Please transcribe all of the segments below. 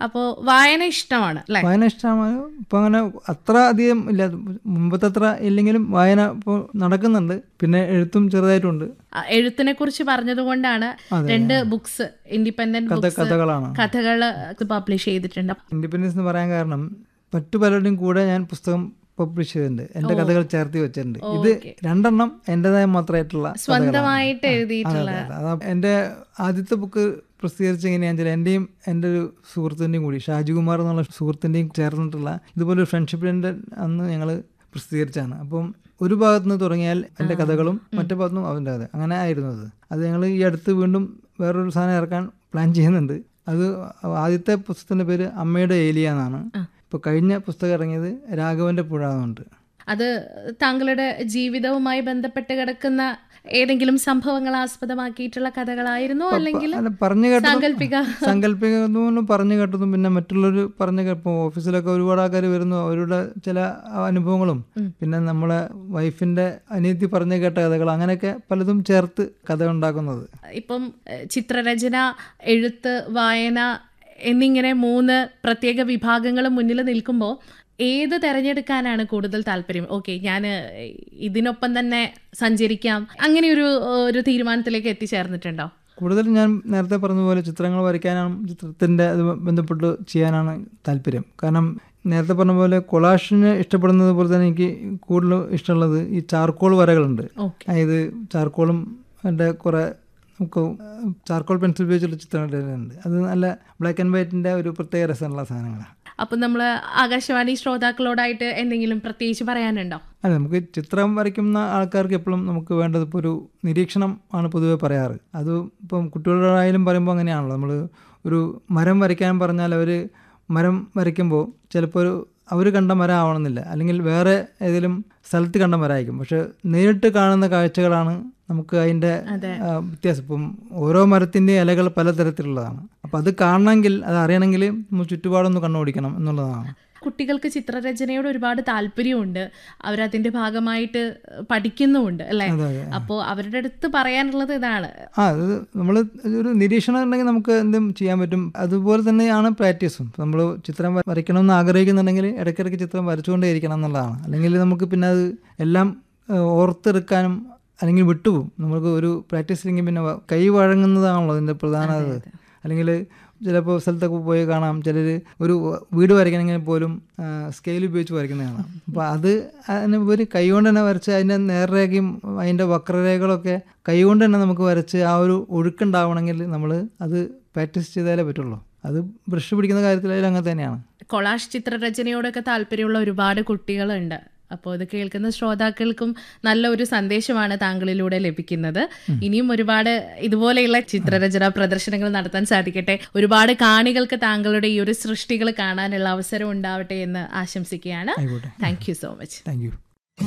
അപ്പോൾ വായന ഇഷ്ടമാണ് അല്ലേ വായന ഇഷ്ടമാണ് ഇപ്പം അങ്ങനെ അത്ര അധികം ഇല്ല മുമ്പത്തെ അത്ര ഇല്ലെങ്കിലും വായന ഇപ്പോൾ നടക്കുന്നുണ്ട് പിന്നെ എഴുത്തും ചെറുതായിട്ടുണ്ട് ആ, എഴുത്തിനെ കുറിച്ച് പറഞ്ഞതുകൊണ്ടാണ് രണ്ട് ബുക്സ് ഇൻഡിപെൻഡന്റ് കഥ ബുക്സ് കഥകളാണ് കഥകൾ പബ്ലിഷ് ചെയ്തിട്ടുണ്ട് ഇൻഡിപെൻഡൻസ് എന്ന് പറയാൻ കാരണം മറ്റു പലരുടെയും കൂടെ ഞാൻ പുസ്തകം പബ്ലിഷ് ചെയ്തിട്ടുണ്ട് എൻ്റെ കഥകൾ ചേർത്തി വെച്ചിട്ടുണ്ട് ഇത് രണ്ടെണ്ണം എൻ്റെതായ മാത്രമായിട്ടുള്ള സ്വന്തമായിട്ട് എഴുതിയിട്ടുള്ള അതാ എൻ്റെ ആദ്യത്തെ ബുക്ക് പ്രസിദ്ധീകരിച്ച എങ്ങനെയാണെന്ന് വെച്ചാൽ എൻ്റെയും എൻ്റെ ഒരു സുഹൃത്തിൻ്റെയും കൂടി ഷാജികുമാർ എന്നുള്ള സുഹൃത്തിൻ്റെയും ചേർന്നിട്ടുള്ള ഇതുപോലെ ഒരു ഫ്രണ്ട്ഷിപ്പിൻ്റെ അന്ന് ഞങ്ങൾ പ്രസിദ്ധീകരിച്ചാണ് അപ്പം ഒരു ഭാഗത്തു നിന്ന് തുടങ്ങിയാൽ എൻ്റെ കഥകളും മറ്റേ ഭാഗത്തു നിന്നും അവൻ്റെ കഥ അങ്ങനെ ആയിരുന്നു അത് അത് ഞങ്ങൾ ഈ അടുത്ത് വീണ്ടും വേറൊരു സാധനം ഇറക്കാൻ പ്ലാൻ ചെയ്യുന്നുണ്ട് അത് ആദ്യത്തെ പുസ്തകത്തിൻ്റെ പേര് അമ്മയുടെ ഏലിയ എന്നാണ് ഇപ്പോൾ കഴിഞ്ഞ പുസ്തകം ഇറങ്ങിയത് രാഘവൻ്റെ പുഴ എന്നുണ്ട് അത് താങ്കളുടെ ജീവിതവുമായി ബന്ധപ്പെട്ട് കിടക്കുന്ന ഏതെങ്കിലും സംഭവങ്ങൾ ആസ്പദമാക്കിയിട്ടുള്ള കഥകളായിരുന്നോ അല്ലെങ്കിൽ അല്ല പറഞ്ഞു കേട്ടതും സാങ്കല്പിക സങ്കല്പിക്കുന്നു പറഞ്ഞു കേട്ടതും പിന്നെ മറ്റുള്ളവർ പറഞ്ഞു ഇപ്പോൾ ഓഫീസിലൊക്കെ ഒരുപാട് ആൾക്കാർ വരുന്നു അവരുടെ ചില അനുഭവങ്ങളും പിന്നെ നമ്മളെ വൈഫിന്റെ അനിയത്തി പറഞ്ഞു കേട്ട കഥകൾ അങ്ങനെയൊക്കെ പലതും ചേർത്ത് കഥ ഉണ്ടാക്കുന്നത് ഇപ്പം ഏഹ്, ചിത്രരചന എഴുത്ത് വായന എന്നിങ്ങനെ മൂന്ന് പ്രത്യേക വിഭാഗങ്ങൾ മുന്നിൽ നിൽക്കുമ്പോൾ ഏത് തെരഞ്ഞെടുക്കാനാണ് കൂടുതൽ താല്പര്യം ഓക്കെ ഞാൻ ഇതിനൊപ്പം തന്നെ സഞ്ചരിക്കാം അങ്ങനെ ഒരു ഒരു തീരുമാനത്തിലേക്ക് എത്തിച്ചേർന്നിട്ടുണ്ടോ കൂടുതൽ ഞാൻ നേരത്തെ പറഞ്ഞ പോലെ ചിത്രങ്ങൾ വരയ്ക്കാനാണ് ചിത്രത്തിൻ്റെ അത് ബന്ധപ്പെട്ട് ചെയ്യാനാണ് താല്പര്യം കാരണം നേരത്തെ പറഞ്ഞ പോലെ കൊളാഷിനെ ഇഷ്ടപ്പെടുന്നത് പോലെ തന്നെ എനിക്ക് കൂടുതൽ ഇഷ്ടമുള്ളത് ഈ ചാർക്കോൾ വരകളുണ്ട് ഓക്കെ അതായത് ചാർക്കോളും എൻ്റെ കുറേ നമുക്ക് ചാർക്കോൾ പെൻസിൽ ഉപയോഗിച്ചുള്ള ചിത്രങ്ങളുണ്ട് അത് നല്ല ബ്ലാക്ക് ആൻഡ് വൈറ്റിൻ്റെ ഒരു പ്രത്യേക രസമുള്ള സാധനങ്ങളാണ് അപ്പം നമ്മൾ ആകാശവാണി ശ്രോതാക്കളോടായിട്ട് എന്തെങ്കിലും പ്രത്യേകിച്ച് പറയാനുണ്ടോ അല്ല നമുക്ക് ചിത്രം വരയ്ക്കുന്ന ആൾക്കാർക്ക് എപ്പോഴും നമുക്ക് വേണ്ടത് ഇപ്പോൾ ഒരു നിരീക്ഷണം ആണ് പൊതുവെ പറയാറ് അത് ഇപ്പം കുട്ടികളോടായാലും പറയുമ്പോൾ അങ്ങനെയാണല്ലോ നമ്മൾ ഒരു മരം വരയ്ക്കാൻ പറഞ്ഞാൽ അവർ മരം വരയ്ക്കുമ്പോൾ ചിലപ്പോൾ ഒരു അവർ കണ്ട മരം ആവണമെന്നില്ല അല്ലെങ്കിൽ വേറെ ഏതെങ്കിലും സ്ഥലത്ത് കണ്ട മരമായിരിക്കും പക്ഷെ നേരിട്ട് കാണുന്ന കാഴ്ചകളാണ് നമുക്ക് അതിൻ്റെ ആ, വ്യത്യാസം ഇപ്പം ഓരോ മരത്തിൻ്റെയും ഇലകൾ പലതരത്തിലുള്ളതാണ് അപ്പം അത് കാണണമെങ്കിൽ അത് അറിയണമെങ്കിൽ നമ്മൾ ചുറ്റുപാടൊന്ന് കണ്ണോടിക്കണം എന്നുള്ളതാണ് കുട്ടികൾക്ക് ചിത്രരചനയോട് ഒരുപാട് താല്പര്യമുണ്ട് അവരതിന്റെ ഭാഗമായിട്ട് പഠിക്കുന്നുമുണ്ട് അല്ലേ അതെ അതെ അപ്പോൾ അവരുടെ അടുത്ത് പറയാനുള്ളത് ഇതാണ് ആ അത് നമ്മൾ ഒരു നിരീക്ഷണം ഉണ്ടെങ്കിൽ നമുക്ക് എന്തും ചെയ്യാൻ പറ്റും അതുപോലെ തന്നെയാണ് പ്രാക്ടീസും നമ്മൾ ചിത്രം വര- വരയ്ക്കണമെന്ന് ആഗ്രഹിക്കുന്നുണ്ടെങ്കിൽ ഇടയ്ക്കിടയ്ക്ക് ചിത്രം വരച്ചുകൊണ്ടേ ഇരിക്കണം എന്നുള്ളതാണ് അല്ലെങ്കിൽ നമുക്ക് പിന്നെ അത് എല്ലാം ഏഹ്, ഓർത്തെടുക്കാനും അല്ലെങ്കിൽ വിട്ടുപോകും നമുക്ക് ഒരു പ്രാക്ടീസ് ഇല്ലെങ്കിൽ പിന്നെ വ- കൈ വഴങ്ങുന്നതാണല്ലോ അതിൻ്റെ പ്രധാന ഇത് അല്ലെങ്കിൽ ചിലപ്പോൾ സ്ഥലത്തൊക്കെ പോയി കാണാം ചിലർ ഒരു വീട് വരയ്ക്കണമെങ്കിൽ പോലും സ്കെയിൽ ഉപയോഗിച്ച് വരയ്ക്കുന്നത് കാണാം അപ്പോൾ അത് അതിന് ഒരു കൈ കൊണ്ട് തന്നെ വരച്ച് അതിൻ്റെ നേർരേഖയും അതിൻ്റെ വക്രരേഖകളൊക്കെ കൈ കൊണ്ട് തന്നെ നമുക്ക് വരച്ച് ആ ഒരു ഒഴുക്കുണ്ടാവണമെങ്കിൽ നമ്മൾ അത് പ്രാക്ടീസ് ചെയ്താലേ പറ്റുള്ളൂ അത് ബ്രഷ് പിടിക്കുന്ന കാര്യത്തിലായാലും അങ്ങനെ തന്നെയാണ് കൊളാഷ് ചിത്രരചനയോടൊക്കെ താല്പര്യമുള്ള ഒരുപാട് കുട്ടികളുണ്ട് അപ്പോൾ ഇത് കേൾക്കുന്ന ശ്രോതാക്കൾക്കും നല്ല ഒരു സന്ദേശമാണ് താങ്കളിലൂടെ ലഭിക്കുന്നത് ഇനിയും ഒരുപാട് ഇതുപോലെയുള്ള ചിത്രരചന പ്രദർശനങ്ങൾ നടത്താൻ സാധിക്കട്ടെ ഒരുപാട് കാണികൾക്ക് താങ്കളുടെ ഈ ഒരു സൃഷ്ടികൾ കാണാനുള്ള അവസരം ഉണ്ടാവട്ടെ എന്ന് ആശംസിക്കുകയാണ് ആയിക്കോട്ടെ thank you so much thank you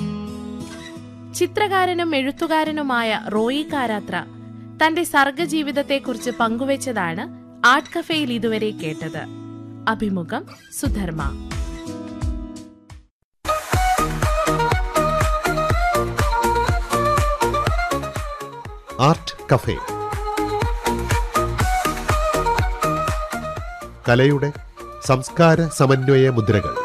ചിത്രകാരനും എഴുത്തുകാരനുമായ റോയി കാരാത്ര തന്റെ സർഗജീവിതത്തെക്കുറിച്ച് പങ്കുവച്ചതാണ് ആർട്ട് കഫേയിൽ ഇതുവരെ കേട്ടത് അഭിമുഖം സുധർമ്മ ആർട്ട് കഫേ കലയുടെ സംസ്കാര സമന്വയ മുദ്രകൾ